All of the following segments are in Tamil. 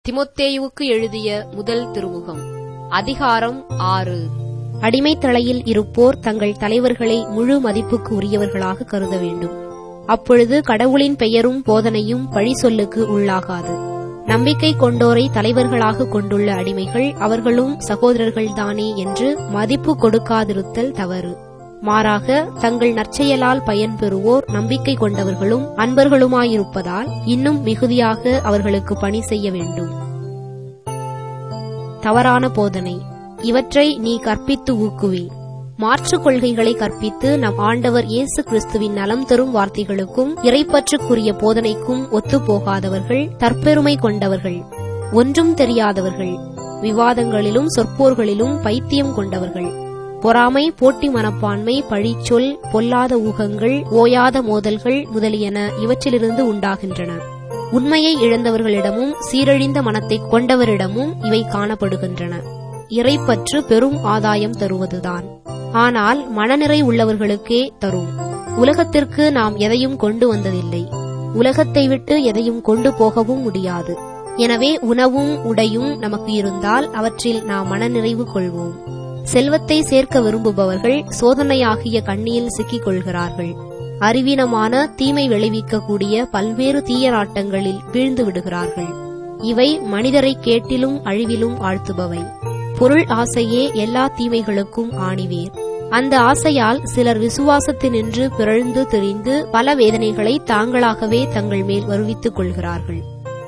திமோத்தேயுவுக்கு எழுதிய முதல் திருமுகம் அதிகாரம் ஆறு அடிமைத் தலையில் இருப்போர் தங்கள் தலைவர்களை முழு மதிப்புக்கு உரியவர்களாக கருத வேண்டும் அப்பொழுது கடவுளின் பெயரும் போதனையும் பழி சொல்லுக்கு உள்ளாகாது நம்பிக்கை கொண்டோரை தலைவர்களாக கொண்டுள்ள அடிமைகள் அவர்களும் சகோதரர்கள்தானே என்று மதிப்பு கொடுக்காதிருத்தல் தவறு மாறாக தங்கள் நற்செயலால் பயன்பெறுவோர் நம்பிக்கை கொண்டவர்களும் அன்பர்களுமாயிருப்பதால் இன்னும் மிகுதியாக அவர்களுக்கு பணி செய்ய வேண்டும் தவறான போதனை இவற்றை நீ கற்பித்து ஊக்குவி மாற்றுக் கொள்கைகளை கற்பித்து நம் ஆண்டவர் இயேசு கிறிஸ்துவின் நலம் தரும் வார்த்தைகளுக்கும் இறைப்பற்றுக்குரிய போதனைக்கும் ஒத்துப்போகாதவர்கள் தற்பெருமை கொண்டவர்கள் ஒன்றும் தெரியாதவர்கள் விவாதங்களிலும் சொற்போர்களிலும் பைத்தியம் கொண்டவர்கள் பொறாமை போட்டி மனப்பான்மை பழிச்சொல் பொல்லாத ஊகங்கள் ஓயாத மோதல்கள் முதலியன இவற்றிலிருந்து உண்டாகின்றன உண்மையை இழந்தவர்களிடமும் சீரழிந்த மனத்தை கொண்டவரிடமும் இவை காணப்படுகின்றன இறைப்பற்று பெரும் ஆதாயம் தருவதுதான் ஆனால் மனநிறை உள்ளவர்களுக்கே தரும் உலகத்திற்கு நாம் எதையும் கொண்டு வந்ததில்லை உலகத்தை விட்டு எதையும் கொண்டு போகவும் முடியாது எனவே உணவும் உடையும் நமக்கு இருந்தால் அவற்றில் நாம் மனநிறைவு கொள்வோம் செல்வத்தை சேர்க்க விரும்புபவர்கள் சோதனையாகிய கண்ணியில் சிக்கிக் கொள்கிறார்கள் அறிவீனமான தீமை விளைவிக்கக்கூடிய பல்வேறு தீய நாட்டங்களில் வீழ்ந்து விடுகிறார்கள் இவை மனிதரை கேட்டிலும் அழிவிலும் ஆழ்த்துபவை பொருள் ஆசையே எல்லா தீமைகளுக்கும் ஆணிவேர் அந்த ஆசையால் சிலர் விசுவாசத்தினின்று பிறழ்ந்து திரிந்து பல வேதனைகளை தாங்களாகவே தங்கள் மேல் வருவித்துக் கொள்கிறார்கள்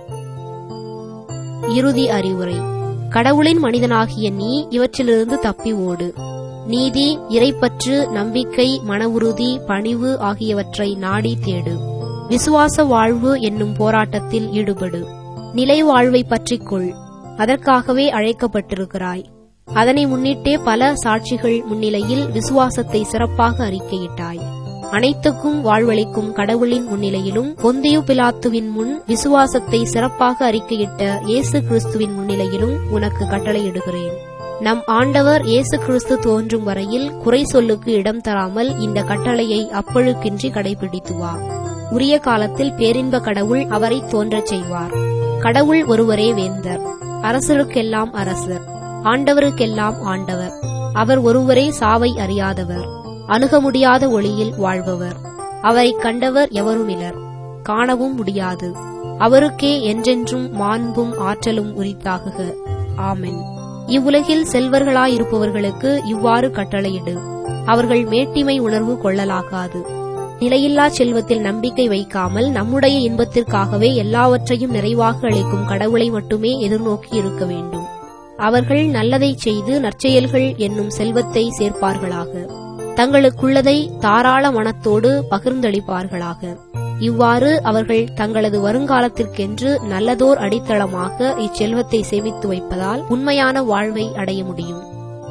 இறுதி அறிவுரை கடவுளின் மனிதனாகிய நீ இவற்றிலிருந்து தப்பி ஓடு நீதி இறைப்பற்று நம்பிக்கை மன உறுதி பணிவு ஆகியவற்றை நாடி தேடு விசுவாச வாழ்வு என்னும் போராட்டத்தில் ஈடுபடு நிலை வாழ்வை பற்றிக்கொள் அதற்காகவே அழைக்கப்பட்டிருக்கிறாய் அதனை முன்னிட்டே பல சாட்சிகள் முன்னிலையில் விசுவாசத்தை சிறப்பாக அறிக்கையிட்டாய் அனைத்துக்கும் வாழ்வளிக்கும் கடவுளின் முன்னிலையிலும் பொந்தியு பிலாத்துவின் முன் விசுவாசத்தை சிறப்பாக அறிக்கையிட்ட இயேசு கிறிஸ்துவின் முன்னிலையிலும் உனக்கு கட்டளையிடுகிறேன் நம் ஆண்டவர் இயேசு கிறிஸ்து தோன்றும் வரையில் குறை சொல்லுக்கு இடம் தராமல் இந்த கட்டளையை அப்பழுக்கின்றி கடைபிடித்து வா உரிய காலத்தில் பேரின்ப கடவுள் அவரை தோன்றச் செய்வார் கடவுள் ஒருவரே வேந்தர் அரசருக்கெல்லாம் அரசர் ஆண்டவருக்கெல்லாம் ஆண்டவர் அவர் ஒருவரே சாவை அறியாதவர் அணுக முடியாத ஒளியில் வாழ்பவர் அவரை கண்டவர் எவருமிலர் காணவும் முடியாது அவருக்கே என்றென்றும் மாண்பும் ஆற்றலும் உரித்தாகுக ஆமென் இவ்வுலகில் செல்வர்களாயிருப்பவர்களுக்கு இவ்வாறு கட்டளையிடு அவர்கள் மேட்டிமை உணர்வு கொள்ளலாகாது நிலையில்லா செல்வத்தில் நம்பிக்கை வைக்காமல் நம்முடைய இன்பத்திற்காகவே எல்லாவற்றையும் நிறைவாக அளிக்கும் கடவுளை மட்டுமே எதிர்நோக்கி இருக்க வேண்டும் அவர்கள் நல்லதைச் செய்து நற்செயல்கள் என்னும் செல்வத்தை சேர்ப்பார்களாக தங்களுக்குள்ளதை தாராள மனத்தோடு பகிர்ந்தளிப்பார்களாக இவ்வாறு அவர்கள் தங்களது வருங்காலத்திற்கென்று நல்லதோர் அடித்தளமாக இச்செல்வத்தை சேமித்து வைப்பதால் உண்மையான வாழ்வை அடைய முடியும்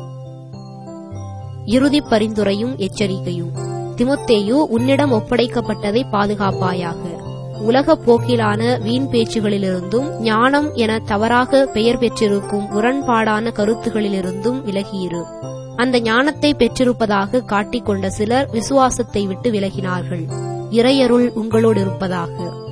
இறுதி பரிந்துரையும் எச்சரிக்கையும் திமுத்தேயு உன்னிடம் ஒப்படைக்கப்பட்டதை பாதுகாப்பாயாக உலகப் போக்கிலான வீண் பேச்சுகளிலிருந்தும் ஞானம் என தவறாக பெயர் பெற்றிருக்கும் முரண்பாடான கருத்துகளிலிருந்தும் விலகியிரு அந்த ஞானத்தை பெற்றிருப்பதாக காட்டிக்கொண்ட சிலர் விசுவாசத்தை விட்டு விலகினார்கள் இறையருள் உங்களோடு இருப்பதாக